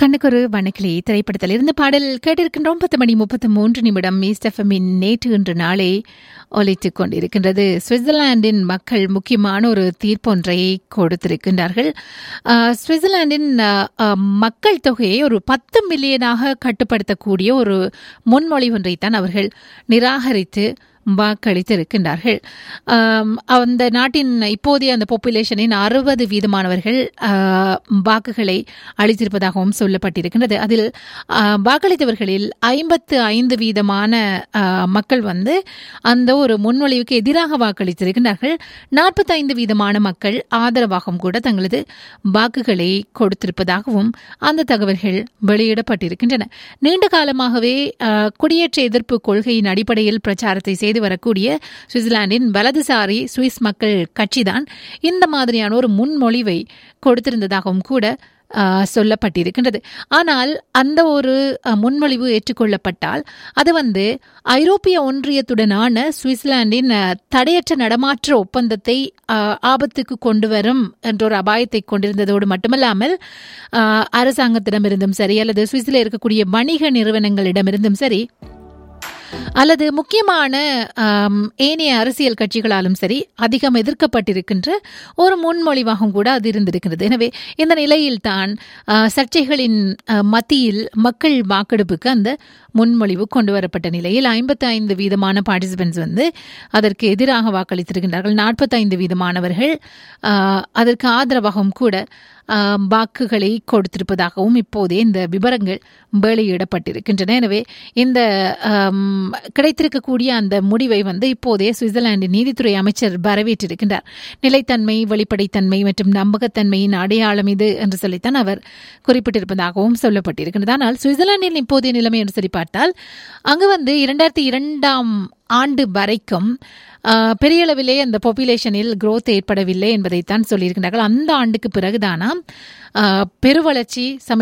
கண்ணுக்கொரு வணக்கிளி திரைப்படத்தில் இருந்து பாடல் கேட்டிருக்கின்றோம் பத்து மணி முப்பத்து மூன்று நிமிடம் ஈஸ்டஃபமின் நேற்று இன்று நாளை ஒலித்துக் கொண்டிருக்கின்றது சுவிட்சர்லாந்தின் மக்கள் முக்கியமான ஒரு தீர்ப்பொன்றை கொடுத்திருக்கின்றார்கள் ஆஹ், சுவிட்சர்லாந்தின் ஆஹ், ஆஹ், மக்கள் தொகையை ஒரு பத்து மில்லியனாக கட்டுப்படுத்தக்கூடிய ஒரு முன்மொழி ஒன்றைத்தான் அவர்கள் நிராகரித்து வாக்களித்திருக்கின்றார்கள் ஆம், அந்த நாட்டின் இப்போதைய அந்த பாப்புலேஷனின் அறுபது வீதமானவர்கள் ஆ, வாக்குகளை அளித்திருப்பதாகவும் சொல்லப்பட்டிருக்கின்றது அதில் ஆ, வாக்களித்தவர்களில் ஐம்பத்து ஐந்து வீதமான ஆ, மக்கள் வந்து அந்த ஒரு முன்மொழிவுக்கு எதிராக வாக்களித்திருக்கின்றார்கள் நாற்பத்தைந்து வீதமான மக்கள் ஆதரவாகவும் கூட தங்களது வாக்குகளை கொடுத்திருப்பதாகவும் அந்த தகவல்கள் வெளியிடப்பட்டிருக்கின்றன நீண்ட காலமாகவே ஆ, குடியேற்ற எதிர்ப்பு கொள்கையின் அடிப்படையில் பிரச்சாரத்தை செய்து வரக்கூடிய சுவிட்சர்லாந்தின் வலதுசாரி சுவிஸ் மக்கள் கட்சிதான் இந்த மாதிரியான ஒரு முன்மொழிவை கொடுத்திருந்ததாகவும் கூட ஆ, சொல்லப்பட்டிருக்கின்றது ஆனால் அந்த ஒரு அ, முன்மொழிவு ஏற்றுக்கொள்ளப்பட்டால் அது வந்து ஐரோப்பிய ஒன்றியத்துடனான சுவிட்சர்லாந்தின் அ, தடையற்ற நடமாற்ற ஒப்பந்தத்தை ஆ, ஆபத்துக்கு கொண்டு வரும் என்ற ஒரு அபாயத்தை கொண்டிருந்ததோடு மட்டுமல்லாமல் ஆ, அரசாங்கத்திடமிருந்தும் சரி அல்லது சுவிஸில் இருக்கக்கூடிய வணிக நிறுவனங்களிடமிருந்தும் சரி அல்லது முக்கியமான ஆம், ஏனைய அரசியல் கட்சிகளாலும் சரி அதிகம் எதிர்க்கப்பட்டிருக்கின்ற ஒரு முன்மொழிவாகவும் கூட அது இருந்திருக்கிறது எனவே இந்த நிலையில்தான் ஆ, சர்ச்சைகளின் ஆ, மத்தியில் மக்கள் வாக்கெடுப்புக்கு அந்த முன்மொழிவு கொண்டு வரப்பட்ட நிலையில் ஐம்பத்தி ஐந்து வீதமான பார்ட்டிசிபென்ட்ஸ் வந்து அதற்கு எதிராக வாக்களித்திருக்கின்றார்கள் நாற்பத்தைந்து வீதமானவர்கள் ஆ, அதற்கு ஆதரவாகவும் கூட ஆ, வாக்குகளை கொடுத்திருப்பதாகவும் இப்போதே இந்த விவரங்கள் வெளியிடப்பட்டிருக்கின்றன எனவே இந்த ஆம், கிடைத்திருக்கக்கூடிய அந்த முடிவை வந்து இப்போதே சுவிட்சர்லாந்து நீதித்துறை அமைச்சர் வரவேற்றிருக்கின்றார் நிலைத்தன்மை வெளிப்படைத்தன்மை மற்றும் நம்பகத்தன்மையின் அடையாளம் இது என்று சொல்லித்தான் அவர் குறிப்பிட்டிருப்பதாகவும் சொல்லப்பட்டிருக்கின்றது ஆனால் சுவிட்சர்லாந்தின் இப்போதைய நிலைமை என்று சொல்லி பார்த்தால் அங்கு வந்து இரண்டாயிரத்தி இரண்டாம் ஆண்டு வரைக்கும் ஆஹ், பெரிய அளவிலே அந்த பாப்புலேஷனில் growth ஏற்படவில்லை என்பதைத்தான் சொல்லியிருக்கின்றார்கள் அந்த ஆண்டுக்கு பிறகுதானாம் ஆஹ், பெருவளர்ச்சி சமீப